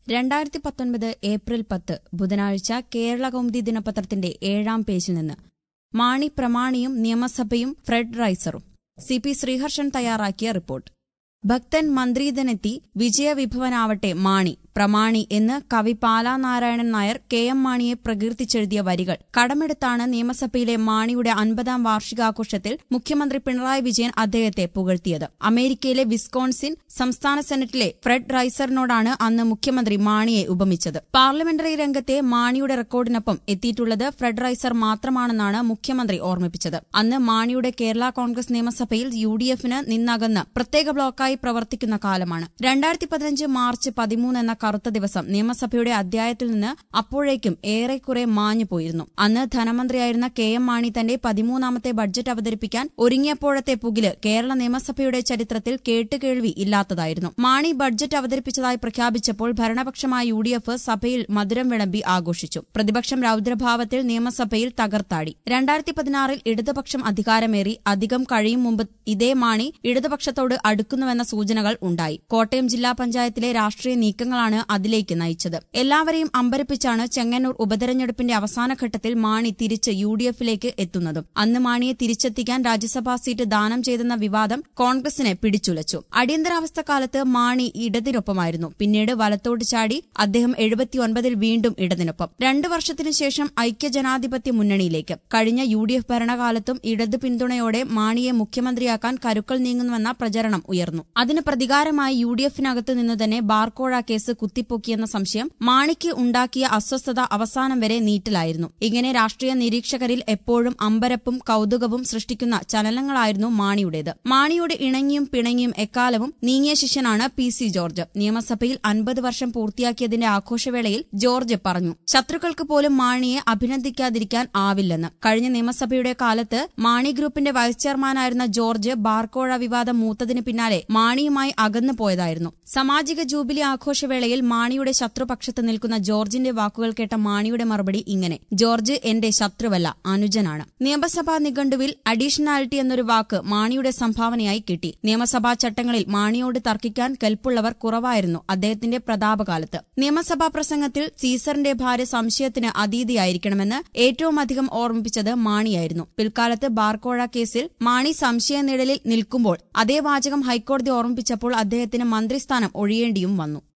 രണ്ടായിരത്തി പത്തൊൻപത് ഏപ്രിൽ പത്ത് ബുധനാഴ്ച കേരള കൗമുദി ദിനപത്രത്തിന്റെ ഏഴാം പേജിൽ നിന്ന് മാണി പ്രമാണിയും നിയമസഭയും ഫ്രെഡ് റൈസറും സി പി ശ്രീഹർഷൻ തയ്യാറാക്കിയ റിപ്പോർട്ട് ഭക്തൻ മന്ത്രീതനെത്തി വിജയവിഭവനാവട്ടെ മാണി പ്രമാണി എന്ന് കവി പാലാ നാരായണൻ നായർ കെ എം മാണിയെ പ്രകീർത്തിച്ചെഴുതിയ വരികൾ കടമെടുത്താണ് നിയമസഭയിലെ മാണിയുടെ അൻപതാം വാർഷികാഘോഷത്തിൽ മുഖ്യമന്ത്രി പിണറായി വിജയൻ അദ്ദേഹത്തെ പുകഴ്ത്തിയത് അമേരിക്കയിലെ വിസ്കോൺസിൻ സംസ്ഥാന സെനറ്റിലെ ഫ്രെഡ് റൈസറിനോടാണ് അന്ന് മുഖ്യമന്ത്രി മാണിയെ ഉപമിച്ചത് പാർലമെന്ററി രംഗത്തെ മാണിയുടെ റെക്കോർഡിനൊപ്പം എത്തിയിട്ടുള്ളത് ഫ്രെഡ് റൈസർ മാത്രമാണെന്നാണ് മുഖ്യമന്ത്രി ഓർമ്മിപ്പിച്ചത് അന്ന് മാണിയുടെ കേരള കോൺഗ്രസ് നിയമസഭയിൽ യു ഡി എഫിന് നിന്നകന്ന് പ്രത്യേക ബ്ലോക്കായി പ്രവർത്തിക്കുന്ന കാലമാണ് രണ്ടായിരത്തി പതിനഞ്ച് മാർച്ച് പതിമൂന്ന് എന്ന കറുത്ത ദിവസം നിയമസഭയുടെ അധ്യായത്തിൽ നിന്ന് അപ്പോഴേക്കും ഏറെക്കുറെ മാഞ്ഞു പോയിരുന്നു അന്ന് ധനമന്ത്രിയായിരുന്ന കെ എം മാണി തന്റെ പതിമൂന്നാമത്തെ ബഡ്ജറ്റ് അവതരിപ്പിക്കാൻ ഒരുങ്ങിയപ്പോഴത്തെ പുകില് കേരള നിയമസഭയുടെ ചരിത്രത്തിൽ കേട്ടുകേൾവി ഇല്ലാത്തതായിരുന്നു മാണി ബഡ്ജറ്റ് അവതരിപ്പിച്ചതായി പ്രഖ്യാപിച്ചപ്പോൾ ഭരണപക്ഷമായ യു ഡി എഫ് സഭയിൽ മധുരം വിളമ്പി ആഘോഷിച്ചു പ്രതിപക്ഷം രൌദ്രഭാവത്തിൽ നിയമസഭയിൽ തകർത്താടി രണ്ടായിരത്തി പതിനാറിൽ ഇടതുപക്ഷം അധികാരമേറി അധികം കഴിയും മുമ്പ് ഇതേ മാണി ഇടതുപക്ഷത്തോട് അടുക്കുന്നുവെന്ന സൂചനകൾ ഉണ്ടായി കോട്ടയം ജില്ലാ പഞ്ചായത്തിലെ രാഷ്ട്രീയ നീക്കങ്ങളാണ് അതിലേക്ക് നയിച്ചത് എല്ലാവരെയും അമ്പരപ്പിച്ചാണ് ചെങ്ങന്നൂർ ഉപതെരഞ്ഞെടുപ്പിന്റെ അവസാന ഘട്ടത്തിൽ മാണി തിരിച്ച് യു ഡി എഫിലേക്ക് എത്തുന്നതും അന്ന് മാണിയെ തിരിച്ചെത്തിക്കാൻ രാജ്യസഭാ സീറ്റ് ദാനം ചെയ്തെന്ന വിവാദം കോൺഗ്രസിനെ പിടിച്ചുലച്ചു അടിയന്തരാവസ്ഥ കാലത്ത് മാണി ഇടതിനൊപ്പമായിരുന്നു പിന്നീട് വലത്തോട്ട് ചാടി അദ്ദേഹം എഴുപത്തിയൊൻപതിൽ വീണ്ടും ഇടതിനൊപ്പം രണ്ടു വർഷത്തിനു ശേഷം ഐക്യജനാധിപത്യ മുന്നണിയിലേക്ക് കഴിഞ്ഞ യു ഡി എഫ് ഭരണകാലത്തും ഇടത് പിന്തുണയോടെ മാണിയെ മുഖ്യമന്ത്രിയാക്കാൻ കരുക്കൾ നീങ്ങുന്നുവെന്ന പ്രചരണം ഉയർന്നു അതിന് പ്രതികാരമായി യു ഡി എഫിനകത്ത് നിന്ന് തന്നെ ബാർക്കോഴ കേസ് കുത്തിപ്പൊക്കിയെന്ന സംശയം മാണിക്ക് ഉണ്ടാക്കിയ അസ്വസ്ഥത അവസാനം വരെ നീറ്റിലായിരുന്നു ഇങ്ങനെ രാഷ്ട്രീയ നിരീക്ഷകരിൽ എപ്പോഴും അമ്പരപ്പും കൌതുകവും സൃഷ്ടിക്കുന്ന ചലനങ്ങളായിരുന്നു മാണിയുടേത് മാണിയോട് ഇണങ്ങിയും പിണങ്ങിയും എക്കാലവും നീങ്ങിയ ശിഷ്യനാണ് പി സി ജോർജ് നിയമസഭയിൽ അൻപത് വർഷം പൂർത്തിയാക്കിയതിന്റെ ആഘോഷവേളയിൽ ജോർജ് പറഞ്ഞു ശത്രുക്കൾക്ക് പോലും മാണിയെ അഭിനന്ദിക്കാതിരിക്കാൻ ആവില്ലെന്ന് കഴിഞ്ഞ നിയമസഭയുടെ കാലത്ത് മാണി ഗ്രൂപ്പിന്റെ വൈസ് ചെയർമാനായിരുന്ന ജോർജ് ബാർക്കോഴ വിവാദം മൂത്തതിന് പിന്നാലെ മാണിയുമായി അകന്നു പോയതായിരുന്നു സാമാജിക ജൂബിലി ആഘോഷവേളയിൽ മാണിയുടെ ശത്രുപക്ഷത്ത് നിൽക്കുന്ന ജോർജിന്റെ വാക്കുകൾ കേട്ട മാണിയുടെ മറുപടി ഇങ്ങനെ ജോർജ് എന്റെ ശത്രുവല്ല അനുജനാണ് നിയമസഭാ നിഘണ്ടുവിൽ അഡീഷണാലിറ്റി എന്നൊരു വാക്ക് മാണിയുടെ സംഭാവനയായി കിട്ടി നിയമസഭാ ചട്ടങ്ങളിൽ മാണിയോട് തർക്കിക്കാൻ കെൽപ്പുള്ളവർ കുറവായിരുന്നു അദ്ദേഹത്തിന്റെ പ്രതാപകാലത്ത് നിയമസഭാ പ്രസംഗത്തിൽ സീസറിന്റെ ഭാര്യ സംശയത്തിന് അതീതിയായിരിക്കണമെന്ന് ഏറ്റവും അധികം ഓർമ്മിപ്പിച്ചത് മാണിയായിരുന്നു പിൽക്കാലത്ത് ബാർക്കോഴ കേസിൽ മാണി സംശയനിഴലിൽ നിൽക്കുമ്പോൾ അതേ വാചകം ഹൈക്കോടതി ഓർമ്മിപ്പിച്ചപ്പോൾ അദ്ദേഹത്തിന് മന്ത്രിസ്ഥാനം ഒഴിയേണ്ടിയും വന്നു